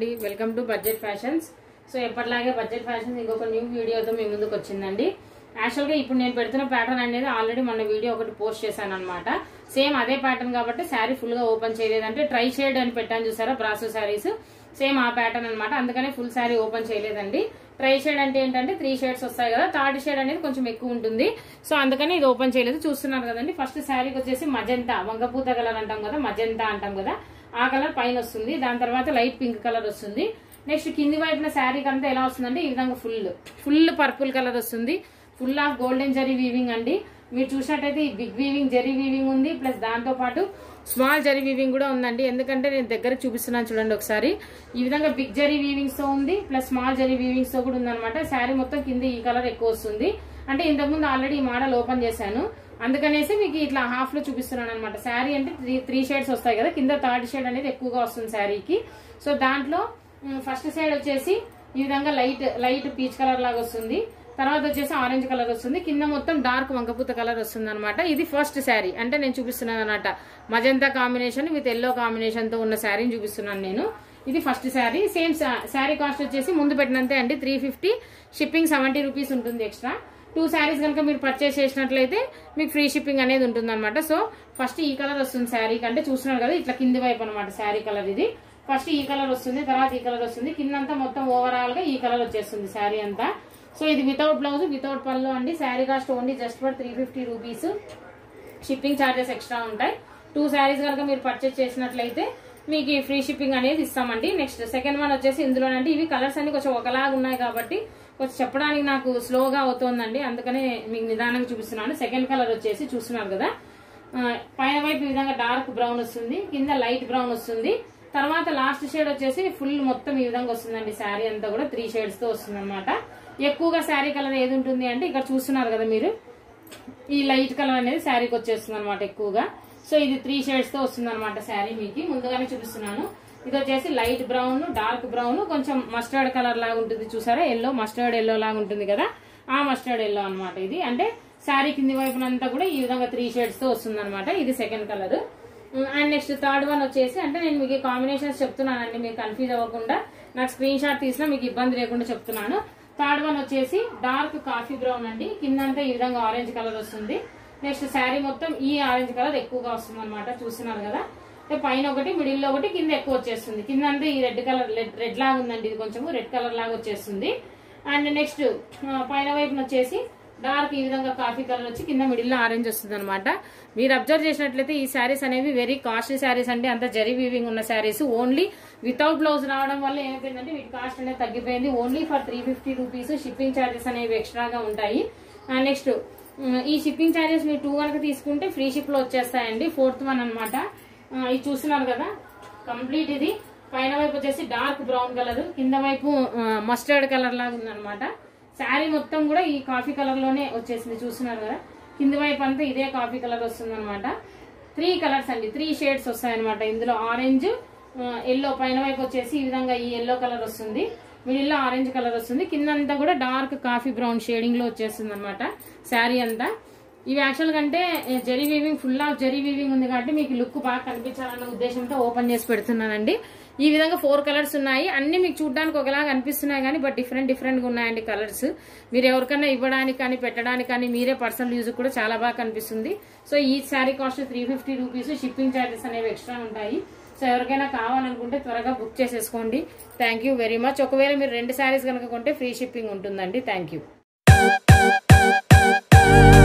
అండి welcome to budget fashions so ఎప్పటిలాగే budget fashions ఇంకొక న్యూ వీడియోతో మీ ముందుకు వచ్చిందండి యాక్చువల్గా ఇప్పుడు నేను పెడుతున్న ప్యాటర్న్ అనేది ఆల్రెడీ మన వీడియో ఒకటి పోస్ట్ చేశాను అనమాట సేమ్ అదే ప్యాటర్న్ కాబట్టి శారీ ఫుల్ గా ఓపెన్ చేయలేదంటే ట్రై షేడ్ అని పెట్టాను చూసారా బ్రాసో శారీస్ సేమ్ ఆ ప్యాటర్న్ అనమాట అందుకనే ఫుల్ శారీ ఓపెన్ చేయలేదండి ట్రై షేడ్ అంటే ఏంటంటే త్రీ షేడ్స్ వస్తాయి కదా థర్డ్ షేడ్ అనేది కొంచెం ఎక్కువ ఉంటుంది సో అందుకని ఇది ఓపెన్ చేయలేదు చూస్తున్నారు కదండి ఫస్ట్ శారీకి వచ్చేసి మజంతా వంగపూత కలర్ అంటాం కదా మజంతా అంటాం కదా ఆ కలర్ పైన వస్తుంది దాని తర్వాత లైట్ పింక్ కలర్ వస్తుంది నెక్స్ట్ కింది వైపున శారీకి అంతా ఎలా వస్తుందంటే ఈ విధంగా ఫుల్ ఫుల్ పర్పుల్ కలర్ వస్తుంది full of golden zari weaving అండి మీరు చూసినట్టయితే ఈ బిగ్ వీవింగ్ జరీ వీవింగ్ ఉంది ప్లస్ దాంతో పాటు స్మాల్ జరీ వీవింగ్ కూడా ఉందండి ఎందుకంటే నేను దగ్గర చూపిస్తున్నాను చూడండి ఒకసారి ఈ విధంగా బిగ్ జరీ వీవింగ్స్ తో ఉంది ప్లస్ స్మాల్ జరీ వీవింగ్స్ తో కూడా ఉందన్నమాట శారీ మొత్తం కింద ఈ కలర్ ఎక్కువ వస్తుంది అంటే ఇంతకుముందు ఆల్రెడీ ఈ మోడల్ ఓపెన్ చేశాను అందుకనేసి మీకు ఇట్లా హాఫ్ లో చూపిస్తున్నాను అనమాట శారీ అంటే త్రీ త్రీ షేడ్స్ వస్తాయి కదా కింద థర్డ్ షేడ్ అనేది ఎక్కువగా వస్తుంది శారీకి సో దాంట్లో ఫస్ట్ సైడ్ వచ్చేసి ఈ విధంగా లైట్ లైట్ పీచ్ కలర్ లాగా వస్తుంది తర్వాత వచ్చేసి ఆరెంజ్ కలర్ వస్తుంది కింద మొత్తం డార్క్ వంకపూత కలర్ వస్తుంది అనమాట ఇది ఫస్ట్ శారీ అంటే నేను చూపిస్తున్నాను అనమాట magenta combination with yellow combination తో ఉన్న శారీని చూపిస్తున్నాను నేను ఇది first sari same sari cost వచ్చేసి ముందు పెట్టినంతే అండి three fifty shipping seventy rupees ఉంటుంది ఎక్స్ట్రా టూ శారీస్ కనుక మీరు పర్చేస్ చేసినట్లయితే మీకు ఫ్రీ షిప్పింగ్ అనేది ఉంటుంది అనమాట సో ఫస్ట్ ఈ కలర్ వస్తుంది శారీ కంటే చూస్తున్నారు కదా ఇట్లా కింది వైపు అనమాట శారీ కలర్ ఇది ఫస్ట్ ఈ కలర్ వస్తుంది తర్వాత ఈ కలర్ వస్తుంది కిందంతా మొత్తం ఓవరాల్ గా ఈ కలర్ వచ్చేస్తుంది శారీ అంతా సో ఇది వితౌట్ బ్లౌజ్ వితౌట్ పళ్ళు అండి sari cost only just for three fifty rupees shipping charges extra ఉంటాయి టూ శారీస్ కనుక మీరు పర్చేస్ చేసినట్లయితే మీకు ఈ ఫ్రీ షిప్పింగ్ అనేది ఇస్తామండి నెక్స్ట్ సెకండ్ వన్ వచ్చేసి ఇందులోనంటే ఇవి కలర్స్ అన్ని కొంచెం ఒకలాగా ఉన్నాయి కాబట్టి కొంచెం చెప్పడానికి నాకు స్లోగా అవుతోందండి అందుకనే మీకు నిదానంగా చూపిస్తున్నాను సెకండ్ కలర్ వచ్చేసి చూస్తున్నారు కదా ఆ, పైన వైపు ఈ విధంగా డార్క్ బ్రౌన్ వస్తుంది కింద లైట్ బ్రౌన్ వస్తుంది తర్వాత లాస్ట్ షేడ్ వచ్చేసి ఫుల్ మొత్తం ఈ విధంగా వస్తుందండి శారీ అంతా కూడా త్రీ షేడ్స్ తో వస్తుంది అనమాట ఎక్కువగా శారీ కలర్ ఏది ఉంటుంది అంటే ఇక్కడ చూస్తున్నారు కదా మీరు ఈ లైట్ కలర్ అనేది శారీకి వచ్చేస్తుంది అనమాట ఎక్కువగా సో ఇది త్రీ షేడ్స్ తో వస్తుంది అనమాట శారీ మీకు ముందుగానే చూపిస్తున్నాను ఇది వచ్చేసి లైట్ బ్రౌన్ డార్క్ బ్రౌన్ కొంచెం మస్టర్డ్ కలర్ లాగా ఉంటుంది చూసారా ఎల్లో మస్టర్డ్ ఎల్లో లాగా ఉంటుంది కదా ఆ మస్టర్డ్ ఎల్లో అన్నమాట ఇది అంటే శారీ కింది వైపునంతా కూడా ఈ విధంగా త్రీ షేడ్స్ తో వస్తుంది అనమాట ఇది second colour and next third one వచ్చేసి అంటే నేను మీకు కాంబినేషన్స్ చెప్తున్నానండి మీరు కన్ఫ్యూజ్ అవ్వకుండా నాకు స్క్రీన్ షాట్ తీసినా మీకు ఇబ్బంది లేకుండా చెప్తున్నాను థర్డ్ వన్ వచ్చేసి డార్క్ కాఫీ బ్రౌన్ అండి కిందంతా ఈ విధంగా ఆరెంజ్ కలర్ వస్తుంది నెక్స్ట్ శారీ మొత్తం ఈ ఆరెంజ్ కలర్ ఎక్కువగా వస్తుంది అనమాట చూస్తున్నారు కదా అంటే పైన ఒకటి మిడిల్ లో ఒకటి కింద ఎక్కువ వచ్చేస్తుంది కింద అంతా ఈ రెడ్ కలర్ రెడ్ లాగా ఉందండి ఇది కొంచెం రెడ్ కలర్ లాగా వచ్చేస్తుంది అండ్ నెక్స్ట్ పైన వైపున వచ్చేసి డార్క్ ఈ విధంగా కాఫీ కలర్ వచ్చి కింద మిడిల్ లో ఆరెంజ్ వస్తుంది అనమాట మీరు అబ్జర్వ్ చేసినట్లయితే ఈ శారీస్ అనేవి వెరీ కాస్ట్లీ శారీస్ అండి అంత జరీ వీవింగ్ ఉన్న శారీస్ ఓన్లీ వితౌట్ బ్లౌజ్ రావడం వల్ల ఏమైపోయిందంటే వీటి కాస్ట్ అనేది తగ్గిపోయింది only for three fifty rupees shipping charges అనేవి ఎక్స్ట్రాగా ఉంటాయి నెక్స్ట్ ఈ షిప్పింగ్ ఛార్జెస్ మీరు టూ కనుక తీసుకుంటే ఫ్రీ షిప్ లో వచ్చేస్తాయండి ఫోర్త్ వన్ అనమాట ఇది చూస్తున్నారు కదా కంప్లీట్ ఇది పైన వైపు వచ్చేసి డార్క్ బ్రౌన్ కలర్ కింద వైపు మస్టర్డ్ కలర్ లాగా ఉందన్నమాట శారీ మొత్తం కూడా ఈ కాఫీ కలర్ లోనే వచ్చేసింది చూస్తున్నారు కదా కింది వైపు అంతా ఇదే కాఫీ కలర్ వస్తుంది అనమాట త్రీ కలర్స్ అండి త్రీ షేడ్స్ వస్తాయి అనమాట ఇందులో ఆరెంజ్ ఎల్లో పైన వైపు వచ్చేసి ఈ విధంగా ఈ ఎల్లో కలర్ వస్తుంది మిడిల్ లో ఆరెంజ్ కలర్ వస్తుంది కిందంతా కూడా డార్క్ కాఫీ బ్రౌన్ షేడింగ్ లో వచ్చేస్తుంది అనమాట శారీ అంతా ఇవి యాక్చువల్ కంటే zari weaving full of zari weaving ఉంది కాబట్టి మీకు లుక్ బాగా కనిపించాలన్న ఉద్దేశంతో ఓపెన్ చేసి పెడుతున్నానండి ఈ విధంగా ఫోర్ కలర్స్ ఉన్నాయి అన్ని మీకు చూడడానికి ఒకలాగా అనిపిస్తున్నాయి కానీ బట్ డిఫరెంట్ డిఫరెంట్ గా ఉన్నాయండి కలర్స్ మీరు ఎవరికైనా ఇవ్వడానికి కానీ పెట్టడానికి కానీ మీరే పర్సనల్ యూజ్ కూడా చాలా బాగా కనిపిస్తుంది సో ఈ sari cost three fifty rupees shipping charges అనేవి ఎక్స్ట్రా ఉంటాయి సో ఎవరికైనా కావాలనుకుంటే త్వరగా బుక్ చేసేసుకోండి థ్యాంక్ యూ వెరీ మచ్ ఒకవేళ మీరు రెండు శారీస్ కనుక కొంటే ఫ్రీ షిప్పింగ్ ఉంటుందండి థ్యాంక్ యూ